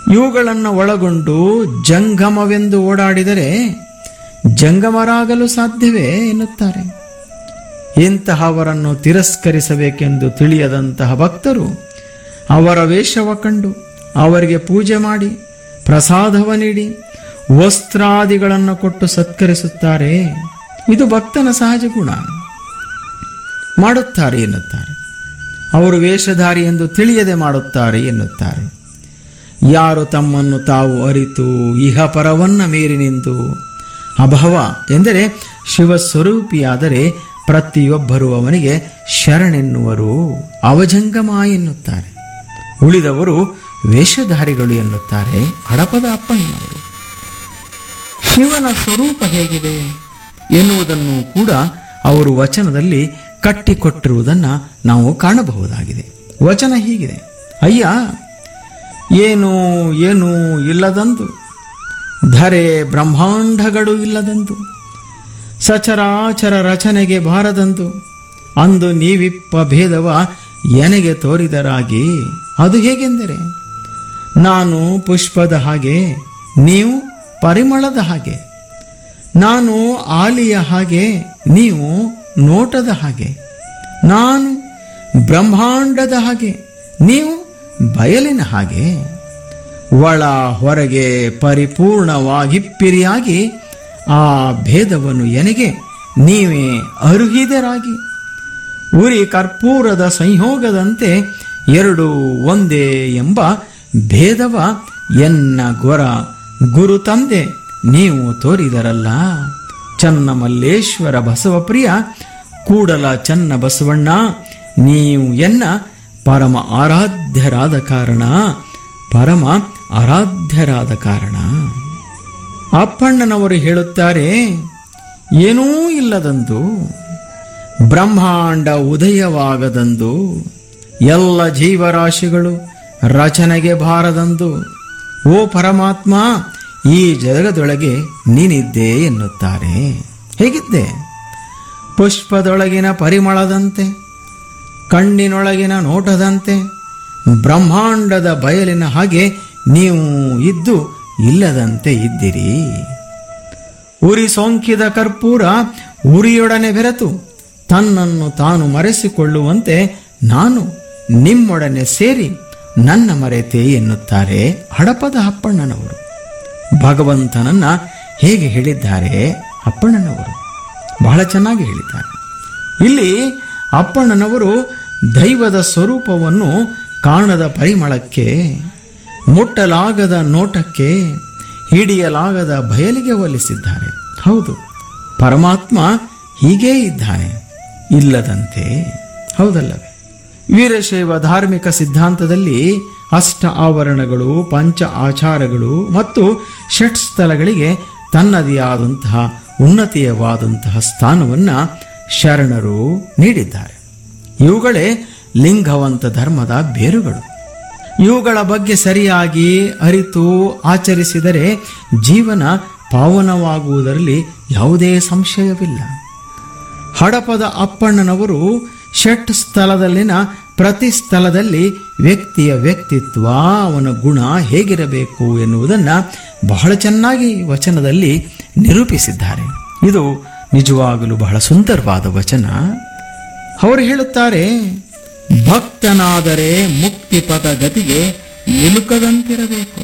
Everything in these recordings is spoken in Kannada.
ಇವುಗಳನ್ನು ಒಳಗೊಂಡು ಜಂಗಮವೆಂದು ಓಡಾಡಿದರೆ ಜಂಗಮರಾಗಲು ಸಾಧ್ಯವೇ ಎನ್ನುತ್ತಾರೆ ಇಂತಹವರನ್ನು ತಿರಸ್ಕರಿಸಬೇಕೆಂದು ತಿಳಿಯದಂತಹ ಭಕ್ತರು ಅವರ ವೇಷವ ಕಂಡು ಅವರಿಗೆ ಪೂಜೆ ಮಾಡಿ ಪ್ರಸಾದವ ನೀಡಿ ವಸ್ತ್ರಾದಿಗಳನ್ನು ಕೊಟ್ಟು ಸತ್ಕರಿಸುತ್ತಾರೆ ಇದು ಭಕ್ತನ ಸಹಜ ಗುಣ ಮಾಡುತ್ತಾರೆ ಎನ್ನುತ್ತಾರೆ ಅವರು ವೇಷಧಾರಿ ಎಂದು ತಿಳಿಯದೆ ಮಾಡುತ್ತಾರೆ ಎನ್ನುತ್ತಾರೆ ಯಾರು ತಮ್ಮನ್ನು ತಾವು ಅರಿತು ಇಹಪರವನ್ನ ಮೀರಿ ನಿಂತು ಅಭವ ಎಂದರೆ ಶಿವಸ್ವರೂಪಿಯಾದರೆ ಪ್ರತಿಯೊಬ್ಬರೂ ಅವನಿಗೆ ಶರಣೆನ್ನುವರು ಅವಜಂಗಮ ಎನ್ನುತ್ತಾರೆ ಉಳಿದವರು ವೇಷಧಾರಿಗಳು ಎನ್ನುತ್ತಾರೆ ಹಡಪದ ಅಪ್ಪಣ್ಣನವರು ಶಿವನ ಸ್ವರೂಪ ಹೇಗಿದೆ ಎನ್ನುವುದನ್ನು ಕೂಡ ಅವರು ವಚನದಲ್ಲಿ ಕಟ್ಟಿಕೊಟ್ಟಿರುವುದನ್ನು ನಾವು ಕಾಣಬಹುದಾಗಿದೆ ವಚನ ಹೀಗಿದೆ ಅಯ್ಯ ಏನು ಏನು ಇಲ್ಲದಂದು ಧರೆ ಬ್ರಹ್ಮಾಂಡಗಳು ಇಲ್ಲದಂದು ಸಚರಾಚರ ರಚನೆಗೆ ಬಾರದಂದು ಅಂದು ನೀವಿಪ್ಪ ಭೇದವ ಎನಗೆ ತೋರಿದರಾಗಿ ಅದು ಹೇಗೆಂದರೆ ನಾನು ಪುಷ್ಪದ ಹಾಗೆ ನೀವು ಪರಿಮಳದ ಹಾಗೆ ನಾನು ಆಲಿಯ ಹಾಗೆ ನೀವು ನೋಟದ ಹಾಗೆ ನಾನು ಬ್ರಹ್ಮಾಂಡದ ಹಾಗೆ ನೀವು ಬಯಲಿನ ಹಾಗೆ ಒಳ ಹೊರಗೆ ಪರಿಪೂರ್ಣವಾಗಿಪ್ಪಿರಿಯಾಗಿ ಆ ಭೇದವನ್ನು ಎನಗೆ ನೀವೇ ಅರುಹಿದರಾಗಿ ಉರಿ ಕರ್ಪೂರದ ಸಂಯೋಗದಂತೆ ಎರಡು ಒಂದೇ ಎಂಬ ಭೇದವ ಎನ್ನ ಗೊರ ಗುರು ತಂದೆ ನೀವು ತೋರಿದರಲ್ಲ ಚನ್ನ ಮಲ್ಲೇಶ್ವರ ಬಸವಪ್ರಿಯ ಕೂಡಲ ಚನ್ನ ಬಸವಣ್ಣ ನೀವು ಎನ್ನ ಪರಮ ಆರಾಧ್ಯರಾದ ಕಾರಣ ಪರಮ ಆರಾಧ್ಯರಾದ ಕಾರಣ ಅಪ್ಪಣ್ಣನವರು ಹೇಳುತ್ತಾರೆ ಏನೂ ಇಲ್ಲದಂದು ಬ್ರಹ್ಮಾಂಡ ಉದಯವಾಗದಂದು ಎಲ್ಲ ಜೀವರಾಶಿಗಳು ರಚನೆಗೆ ಬಾರದಂದು ಓ ಪರಮಾತ್ಮ ಈ ಜಗದೊಳಗೆ ನೀನಿದ್ದೆ ಎನ್ನುತ್ತಾರೆ ಹೇಗಿದ್ದೆ ಪುಷ್ಪದೊಳಗಿನ ಪರಿಮಳದಂತೆ ಕಣ್ಣಿನೊಳಗಿನ ನೋಟದಂತೆ ಬ್ರಹ್ಮಾಂಡದ ಬಯಲಿನ ಹಾಗೆ ನೀವು ಇದ್ದು ಇಲ್ಲದಂತೆ ಇದ್ದಿರಿ ಉರಿ ಸೋಂಕಿದ ಕರ್ಪೂರ ಉರಿಯೊಡನೆ ಬೆರೆತು ತನ್ನನ್ನು ತಾನು ಮರೆಸಿಕೊಳ್ಳುವಂತೆ ನಾನು ನಿಮ್ಮೊಡನೆ ಸೇರಿ ನನ್ನ ಮರೆತೆ ಎನ್ನುತ್ತಾರೆ ಹಡಪದ ಅಪ್ಪಣ್ಣನವರು ಭಗವಂತನನ್ನ ಹೇಗೆ ಹೇಳಿದ್ದಾರೆ ಅಪ್ಪಣ್ಣನವರು ಬಹಳ ಚೆನ್ನಾಗಿ ಹೇಳಿದ್ದಾರೆ ಇಲ್ಲಿ ಅಪ್ಪಣ್ಣನವರು ದೈವದ ಸ್ವರೂಪವನ್ನು ಕಾಣದ ಪರಿಮಳಕ್ಕೆ ಮುಟ್ಟಲಾಗದ ನೋಟಕ್ಕೆ ಹಿಡಿಯಲಾಗದ ಬಯಲಿಗೆ ಹೋಲಿಸಿದ್ದಾರೆ ಹೌದು ಪರಮಾತ್ಮ ಹೀಗೇ ಇದ್ದಾನೆ ಇಲ್ಲದಂತೆ ಹೌದಲ್ಲವೇ ವೀರಶೈವ ಧಾರ್ಮಿಕ ಸಿದ್ಧಾಂತದಲ್ಲಿ ಅಷ್ಟ ಆವರಣಗಳು ಪಂಚ ಆಚಾರಗಳು ಮತ್ತು ಷಟ್ ಸ್ಥಳಗಳಿಗೆ ತನ್ನದೇ ಆದಂತಹ ಉನ್ನತೀಯವಾದಂತಹ ಸ್ಥಾನವನ್ನ ಶರಣರು ನೀಡಿದ್ದಾರೆ ಇವುಗಳೇ ಲಿಂಗವಂತ ಧರ್ಮದ ಬೇರುಗಳು ಇವುಗಳ ಬಗ್ಗೆ ಸರಿಯಾಗಿ ಅರಿತು ಆಚರಿಸಿದರೆ ಜೀವನ ಪಾವನವಾಗುವುದರಲ್ಲಿ ಯಾವುದೇ ಸಂಶಯವಿಲ್ಲ ಹಡಪದ ಅಪ್ಪಣ್ಣನವರು ಷಟ್ ಸ್ಥಳದಲ್ಲಿನ ಪ್ರತಿ ಸ್ಥಳದಲ್ಲಿ ವ್ಯಕ್ತಿಯ ವ್ಯಕ್ತಿತ್ವ ಅವನ ಗುಣ ಹೇಗಿರಬೇಕು ಎನ್ನುವುದನ್ನು ಬಹಳ ಚೆನ್ನಾಗಿ ವಚನದಲ್ಲಿ ನಿರೂಪಿಸಿದ್ದಾರೆ ಇದು ನಿಜವಾಗಲೂ ಬಹಳ ಸುಂದರವಾದ ವಚನ ಅವರು ಹೇಳುತ್ತಾರೆ ಭಕ್ತನಾದರೆ ಮುಕ್ತಿ ಪದ ಗತಿಗೆ ನಿಲುಕದಂತಿರಬೇಕು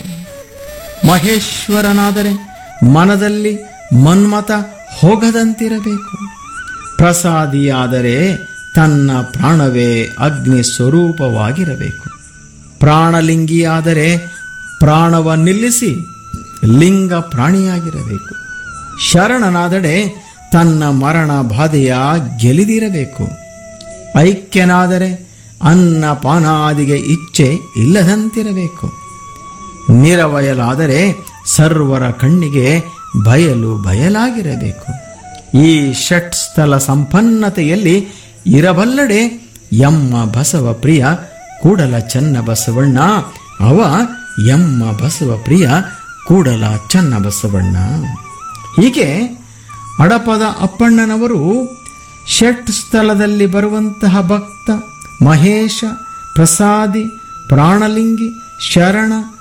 ಮಹೇಶ್ವರನಾದರೆ ಮನದಲ್ಲಿ ಮನ್ಮತ ಹೋಗದಂತಿರಬೇಕು ಪ್ರಸಾದಿಯಾದರೆ ತನ್ನ ಪ್ರಾಣವೇ ಅಗ್ನಿ ಸ್ವರೂಪವಾಗಿರಬೇಕು ಪ್ರಾಣಲಿಂಗಿಯಾದರೆ ಪ್ರಾಣವ ನಿಲ್ಲಿಸಿ ಲಿಂಗ ಪ್ರಾಣಿಯಾಗಿರಬೇಕು ಶರಣನಾದಡೆ ತನ್ನ ಮರಣ ಬಾಧೆಯ ಗೆಲಿದಿರಬೇಕು ಐಕ್ಯನಾದರೆ ಅನ್ನ ಪಾನಾದಿಗೆ ಇಚ್ಛೆ ಇಲ್ಲದಂತಿರಬೇಕು ನಿರವಯಲಾದರೆ ಸರ್ವರ ಕಣ್ಣಿಗೆ ಬಯಲು ಬಯಲಾಗಿರಬೇಕು ಈ ಷಟ್ ಸ್ಥಳ ಸಂಪನ್ನತೆಯಲ್ಲಿ ಇರಬಲ್ಲಡೆ ಎಮ್ಮ ಬಸವ ಪ್ರಿಯ ಕೂಡಲ ಚನ್ನ ಬಸವಣ್ಣ ಅವ ಎಮ್ಮ ಬಸವ ಪ್ರಿಯ ಕೂಡಲ ಚನ್ನ ಬಸವಣ್ಣ ಹೀಗೆ ಅಡಪದ ಅಪ್ಪಣ್ಣನವರು ಷಟ್ ಸ್ಥಳದಲ್ಲಿ ಬರುವಂತಹ ಭಕ್ತ ಮಹೇಶ ಪ್ರಸಾದಿ ಪ್ರಾಣಲಿಂಗಿ ಶರಣ